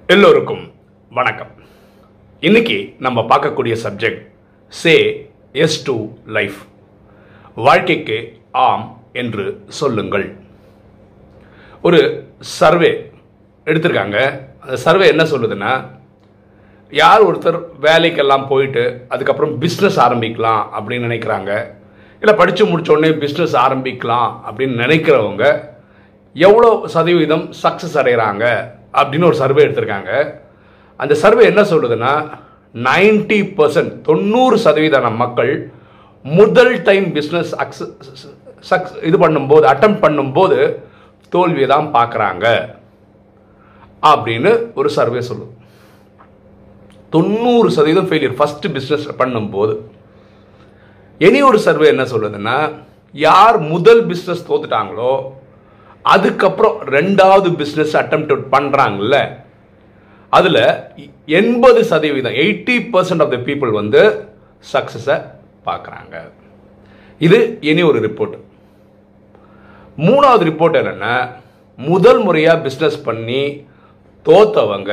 எல்லோருக்கும் வணக்கம் இன்னைக்கு நம்ம பார்க்கக்கூடிய subject say yes to life வாழ்க்கைக்கு ஆம் என்று சொல்லுங்கள் ஒரு சர்வே எடுத்திருக்காங்க அந்த சர்வே என்ன சொல்லுதுன்னா யார் ஒருத்தர் வேலைக்கெல்லாம் போயிட்டு அதுக்கப்புறம் பிஸ்னஸ் ஆரம்பிக்கலாம் அப்படின்னு நினைக்கிறாங்க இல்லை படித்து முடிச்ச உடனே பிஸ்னஸ் ஆரம்பிக்கலாம் அப்படின்னு நினைக்கிறவங்க எவ்வளோ சதவீதம் சக்ஸஸ் அடைகிறாங்க அப்படின்னு ஒரு சர்வே எடுத்திருக்காங்க அந்த சர்வே என்ன சொல்லுதுன்னா நைன்டி பர்சன்ட் தொண்ணூறு சதவீதான மக்கள் முதல் டைம் பிஸ்னஸ் சக்ஸ் இது பண்ணும்போது அட்டம் பண்ணும்போது தோல்வியை தான் பார்க்குறாங்க அப்படின்னு ஒரு சர்வே சொல்லுது தொண்ணூறு சதவீதம் ஃபெயிலியர் ஃபர்ஸ்ட் பிஸ்னஸ் பண்ணும்போது இனி ஒரு சர்வே என்ன சொல்லுதுன்னா யார் முதல் பிஸ்னஸ் தோத்துட்டாங்களோ அதுக்கப்புறம் ரெண்டாவது பிஸ்னஸ் அட்டம் பண்ணுறாங்கல்ல அதில் எண்பது சதவீதம் eighty percent of the people வந்து சக்ஸஸை பார்க்குறாங்க இது இனி ஒரு ரிப்போர்ட் மூணாவது ரிப்போர்ட் என்னென்னா முதல் முறையாக பிஸ்னஸ் பண்ணி தோத்தவங்க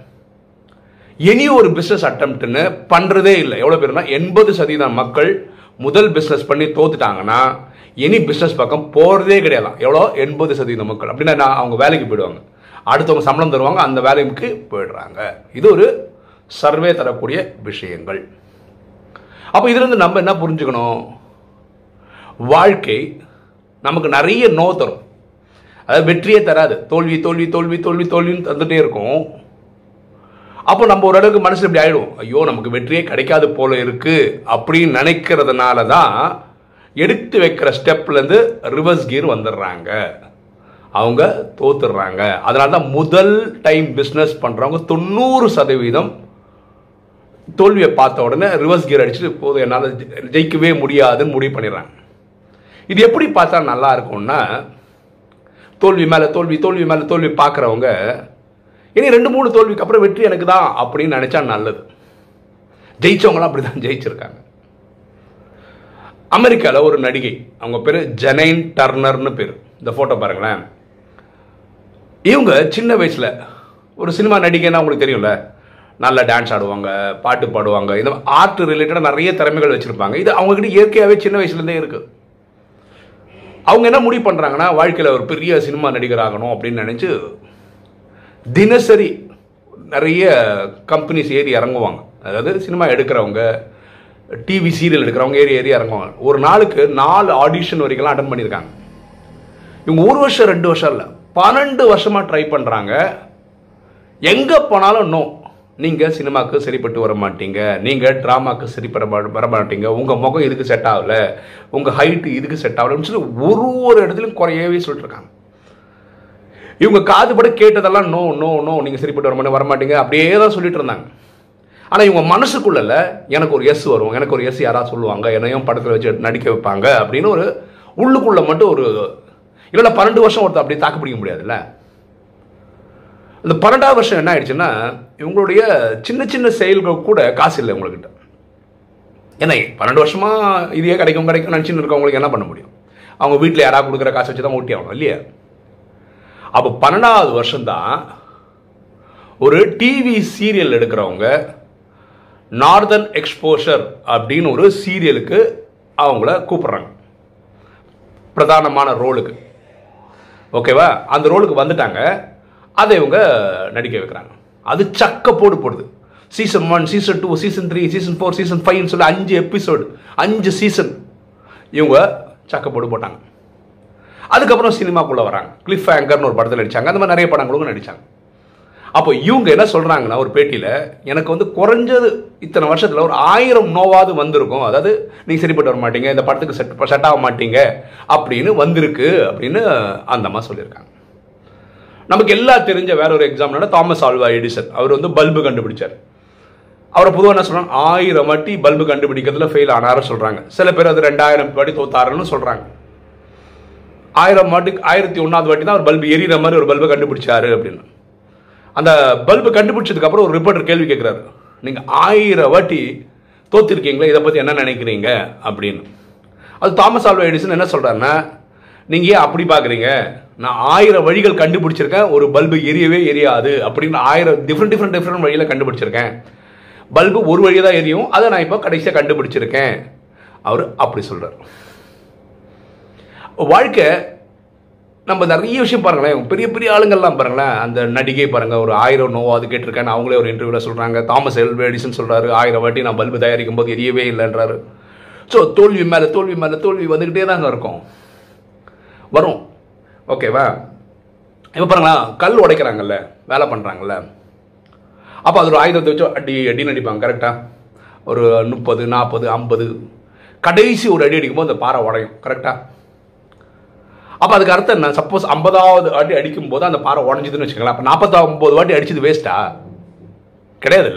இனி ஒரு பிஸ்னஸ் அட்டம்ப்ட்னு பண்ணுறதே இல்லை எவ்வளோ பேர்னா எண்பது சதவீதம் மக்கள் முதல் பிஸ்னஸ் பண்ணி தோத்துட்டாங்கன்னா இனி பிஸ்னஸ் பக்கம் போகிறதே கிடையாது எவ்வளோ எண்பது சதவீதம் மக்கள் அப்படின்னா நான் அவங்க வேலைக்கு போயிடுவாங்க அடுத்தவங்க சம்பளம் தருவாங்க அந்த வேலைக்கு போயிடுறாங்க இது ஒரு சர்வே தரக்கூடிய விஷயங்கள் அப்போ இதுலேருந்து நம்ம என்ன புரிஞ்சுக்கணும் வாழ்க்கை நமக்கு நிறைய நோ தரும் அதாவது வெற்றியே தராது தோல்வி தோல்வி தோல்வி தோல்வி தோல்வின்னு தந்துட்டே இருக்கும் அப்போ நம்ம ஓரளவுக்கு மனசில் இப்படி ஆயிடும் ஐயோ நமக்கு வெற்றியே கிடைக்காது போல இருக்கு அப்படின்னு நினைக்கிறதுனால தான் எடுத்து வைக்கிற ஸ்டெப்லேருந்து ரிவர்ஸ் கியர் வந்துடுறாங்க அவங்க தோத்துடுறாங்க அதனால தான் முதல் டைம் பிஸ்னஸ் பண்ணுறவங்க தொண்ணூறு சதவீதம் தோல்வியை பார்த்த உடனே ரிவர்ஸ் கியர் அடிச்சுட்டு போதும் என்னால் ஜெயிக்கவே முடியாதுன்னு முடிவு பண்ணிடுறாங்க இது எப்படி பார்த்தா நல்லா இருக்கும்னா தோல்வி மேலே தோல்வி தோல்வி மேலே தோல்வி பார்க்குறவங்க இனி ரெண்டு மூணு தோல்விக்கு அப்புறம் வெற்றி எனக்கு தான் அப்படின்னு நினச்சா நல்லது ஜெயிச்சவங்களாம் அப்படி தான் ஜெயிச்சிருக்காங்க அமெரிக்காவில் ஒரு நடிகை அவங்க பேர் ஜெனைன் டர்னர்னு பேர் இந்த ஃபோட்டோ பாருங்களேன் இவங்க சின்ன வயசில் ஒரு சினிமா நடிகைன்னா உங்களுக்கு தெரியும்ல நல்லா டான்ஸ் ஆடுவாங்க பாட்டு பாடுவாங்க இந்த ஆர்ட் ரிலேட்டடாக நிறைய திறமைகள் வச்சுருப்பாங்க இது அவங்ககிட்ட இயற்கையாகவே சின்ன வயசுலேருந்தே இருக்குது அவங்க என்ன முடிவு பண்ணுறாங்கன்னா வாழ்க்கையில் ஒரு பெரிய சினிமா நடிகர் ஆகணும் அப்படின்னு நினச்சி தினசரி நிறைய கம்பெனிஸ் ஏறி இறங்குவாங்க அதாவது சினிமா எடுக்கிறவங்க டிவி சீரியல் எடுக்கிறவங்க ஏறி ஏறி இறங்குவாங்க ஒரு நாளுக்கு நாலு ஆடிஷன் வரைக்கும்லாம் அட்டன் பண்ணியிருக்காங்க இவங்க ஒரு வருஷம் ரெண்டு வருஷம் இல்லை பன்னெண்டு வருஷமாக ட்ரை பண்ணுறாங்க எங்கே போனாலும் நோ நீங்கள் சினிமாவுக்கு சரிப்பட்டு வர மாட்டீங்க நீங்கள் ட்ராமாவுக்கு சரிப்பட வர மாட்டீங்க உங்கள் முகம் இதுக்கு செட் ஆகலை உங்கள் ஹைட்டு இதுக்கு செட் ஆகலைன்னு சொல்லி ஒரு ஒரு இடத்துலையும் குறையவே சொல்லிட்டு இருக்காங்க இவங்க காதுபட கேட்டதெல்லாம் நோ நோ நோ நீங்கள் சரிப்பட்டு வர மாட்டேங்க வரமாட்டீங்க அப்படியே தான் சொல்லிட்டு இருந்தாங்க ஆனால் இவங்க மனசுக்குள்ள எனக்கு ஒரு எஸ் வரும் எனக்கு ஒரு எஸ் யாராவது சொல்லுவாங்க என்னையும் படத்தில் வச்சு நடிக்க வைப்பாங்க அப்படின்னு ஒரு உள்ளுக்குள்ள மட்டும் ஒரு இல்லைன்னா பன்னெண்டு வருஷம் ஒருத்தர் அப்படியே தாக்கு பிடிக்க முடியாதுல்ல இந்த பன்னெண்டாவது வருஷம் என்ன ஆயிடுச்சுன்னா இவங்களுடைய சின்ன சின்ன செயல்கள் கூட காசு இல்லை உங்கள்கிட்ட ஏன்னா பன்னெண்டு வருஷமா இதே கிடைக்கும் கிடைக்கும் நினச்சின்னு இருக்கவங்களுக்கு என்ன பண்ண முடியும் அவங்க வீட்டில் யாராவது கொடுக்குற காசு வச்சு தான் ஓட்டி ஆகணும் இல்லையா அப்போ பன்னெண்டாவது வருஷம்தான் ஒரு டிவி சீரியல் எடுக்கிறவங்க நார்தன் எக்ஸ்போஷர் அப்படின்னு ஒரு சீரியலுக்கு அவங்கள கூப்பிட்றாங்க பிரதானமான ரோலுக்கு ஓகேவா அந்த ரோலுக்கு வந்துட்டாங்க அதை இவங்க நடிக்க வைக்கிறாங்க அது சக்க போடு போடுது season one season two season three season four season ஃபைவ்னு சொல்லி அஞ்சு எபிசோடு அஞ்சு சீசன் இவங்க சக்க போடு போட்டாங்க அதுக்கப்புறம் சினிமாக்குள்ளே வராங்க கிளிஃப் ஆங்கர்னு ஒரு படத்தில் நடித்தாங்க அந்த மாதிரி நிறைய படங்களுக்கும் நடித்தாங்க அப்போ இவங்க என்ன சொல்கிறாங்கன்னா ஒரு பேட்டியில் எனக்கு வந்து குறைஞ்சது இத்தனை வருஷத்தில் ஒரு ஆயிரம் நோவாது வந்திருக்கும் அதாவது நீங்கள் சரிப்பட்டு வர மாட்டீங்க இந்த படத்துக்கு செட் செட் ஆக மாட்டீங்க அப்படின்னு வந்திருக்கு அப்படின்னு அந்த அம்மா சொல்லியிருக்காங்க நமக்கு எல்லாம் தெரிஞ்ச வேற ஒரு எக்ஸாம்பிள்னா தாமஸ் ஆல்வா எடிசன் அவர் வந்து பல்பு கண்டுபிடிச்சார் அவரை பொதுவாக என்ன சொல்கிறாங்க ஆயிரம் வாட்டி பல்பு கண்டுபிடிக்கிறதுல ஃபெயில் ஆனாரும் சொல்கிறாங்க சில பேர் அது ரெண்டாயிரம் வாட்டி தோத்தாருன்னு சொல்கிறாங்க ஆயிரம் வாட்டி ஆயிரத்தி ஒன்றாவது வாட்டி தான் அவர் பல்பு எரியிற மாதிரி ஒரு பல்பை கண்டுபிடிச்சாரு அப்படின்னு அந்த பல்பு கண்டுபிடிச்சதுக்கு அப்புறம் ஒரு ரிப்போர்ட்டர் கேள்வி கேட்குறாரு நீங்கள் ஆயிரம் வாட்டி தோத்திருக்கீங்களா இதை பற்றி என்ன நினைக்கிறீங்க அப்படின்னு அது தாமஸ் ஆல்வா எடிசன் என்ன சொல்கிறாருன்னா நீங்கள் ஏன் அப்படி பார்க்குறீங்க நான் ஆயிரம் வழிகள் கண்டுபிடிச்சிருக்கேன் ஒரு பல்பு எரியவே எரியாது அப்படின்னு ஆயிரம் டிஃப்ரெண்ட் டிஃப்ரெண்ட் டிஃப்ரெண்ட் வழியில் கண்டுபிடிச்சிருக்கேன் பல்பு ஒரு வழியாக தான் எரியும் அதை நான் இப்போ கடைசியாக கண்டுபிடிச்சிருக்கேன் அவர் அப்படி சொல்கிறார் வாழ்க்கை நம்ம நிறைய விஷயம் பாருங்களேன் பெரிய பெரிய ஆளுங்கள்லாம் பாருங்களேன் அந்த நடிகை பாருங்க ஒரு ஆயிரம் நோவாது கேட்டிருக்கேன் அவங்களே ஒரு இன்டர்வியூவில் சொல்கிறாங்க தாமஸ் எல்வ எடிசன் சொல்கிறாரு ஆயிரம் வாட்டி நான் பல்பு தயாரிக்கும் போது எரியவே இல்லைன்றாரு ஸோ தோல்வி மேலே தோல்வி மேலே தோல்வி வந்துக்கிட்டே தாங்க இருக்கும் வரும் ஓகேவா இப்போ பாருங்களேன் கல் உடைக்கிறாங்கல்ல வேலை பண்ணுறாங்கல்ல அப்போ அது ஒரு ஆயுதத்தை வச்சு அடி அடின்னு அடிப்பாங்க கரெக்டாக ஒரு முப்பது நாற்பது ஐம்பது கடைசி ஒரு அடி அடிக்கும்போது அந்த பாறை உடையும் கரெக்டாக அப்போ அதுக்கு அர்த்தம் என்ன சப்போஸ் ஐம்பதாவது வாட்டி அடிக்கும் போது அந்த பாறை உடஞ்சிதுன்னு வச்சுக்கோங்களேன் அப்போ நாற்பத்தொம்பது வாட்டி அடிச்சது வேஸ்ட்டா கிடையாதுல்ல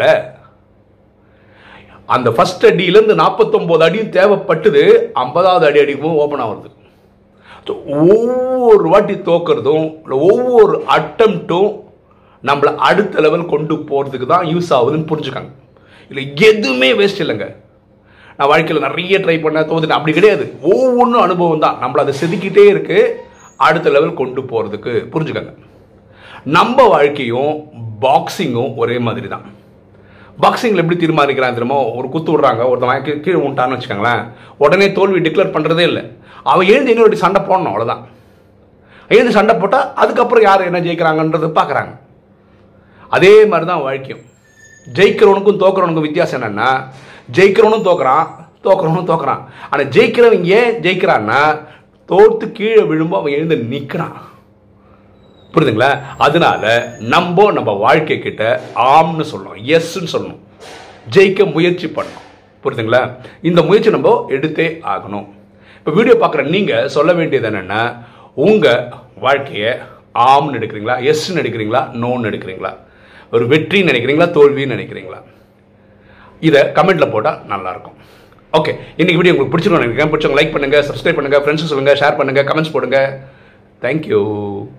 அந்த ஃபர்ஸ்ட் அடியிலேருந்து நாற்பத்தொம்போது அடியும் தேவைப்பட்டது ஐம்பதாவது அடி அடிக்கும் ஓப்பன் ஆகுறது So, ஒவ்வொரு வாட்டி தோக்கிறதும் இல்லை ஒவ்வொரு அட்டம்ப்டும் நம்மளை அடுத்த லெவல் கொண்டு போகிறதுக்கு தான் யூஸ் ஆகுதுன்னு புரிஞ்சுக்காங்க இல்லை எதுவுமே வேஸ்ட் இல்லைங்க நான் வாழ்க்கையில் நிறைய ட்ரை பண்ண தோத்துட்டேன் அப்படி கிடையாது ஒவ்வொன்றும் அனுபவம் தான் நம்மளை அதை செதுக்கிட்டே இருக்கு அடுத்த லெவல் கொண்டு போகிறதுக்கு புரிஞ்சுக்கங்க நம்ம வாழ்க்கையும் பாக்ஸிங்கும் ஒரே மாதிரி தான் பாக்ஸிங்கில் எப்படி தீர்மானிக்கிறான் தெரியுமோ ஒரு குத்து விடுறாங்க ஒருத்தன் கீழே கீழே விட்டான்னு வச்சுக்கோங்களேன் உடனே தோல்வி டிக்ளேர் பண்ணுறதே இல்லை அவன் எழுந்து இன்னொரு சண்டை போடணும் அவ்வளோதான் எழுந்து சண்டை போட்டால் அதுக்கப்புறம் யார் என்ன ஜெயிக்கிறாங்கன்றது பார்க்குறாங்க அதே மாதிரி தான் வாழ்க்கையும் ஜெயிக்கிறவனுக்கும் தோக்குறவனுக்கும் வித்தியாசம் என்னன்னா ஜெயிக்கிறவனும் தோக்குறான் தோக்குறவனும் தோக்குறான் ஆனால் ஜெயிக்கிறவன் ஏன் ஜெயிக்கிறான்னா தோத்து கீழே விழும்போ அவன் எழுந்து நிற்கிறான் புரியுதுங்களா அதனால நம்ம நம்ம வாழ்க்கை கிட்ட ஆம்னு சொல்லணும் எஸ்ன்னு சொல்லணும் ஜெயிக்க முயற்சி பண்ணணும் புரியுதுங்களா இந்த முயற்சி நம்ம எடுத்தே ஆகணும் இப்போ வீடியோ பார்க்குற நீங்கள் சொல்ல வேண்டியது என்னென்னா உங்கள் வாழ்க்கையை ஆம்னு எடுக்கிறீங்களா எஸ்ன்னு எடுக்கிறீங்களா நோன்னு எடுக்கிறீங்களா ஒரு வெற்றின்னு நினைக்கிறீங்களா தோல்வின்னு நினைக்கிறீங்களா இதை கமெண்ட்டில் போட்டால் நல்லாயிருக்கும் ஓகே இன்னைக்கு வீடியோ உங்களுக்கு பிடிச்சிருக்கோம் நினைக்கிறேன் பிடிச்சவங்க லைக் பண்ணுங்கள் சப்ஸ்கிரைப் பண்ணுங்கள் ஃப்ரெண்ட்ஸ் சொல்லுங்கள் ஷேர் பண்ணுங்கள் கமெண்ட்ஸ் போடுங்க தேங்க்யூ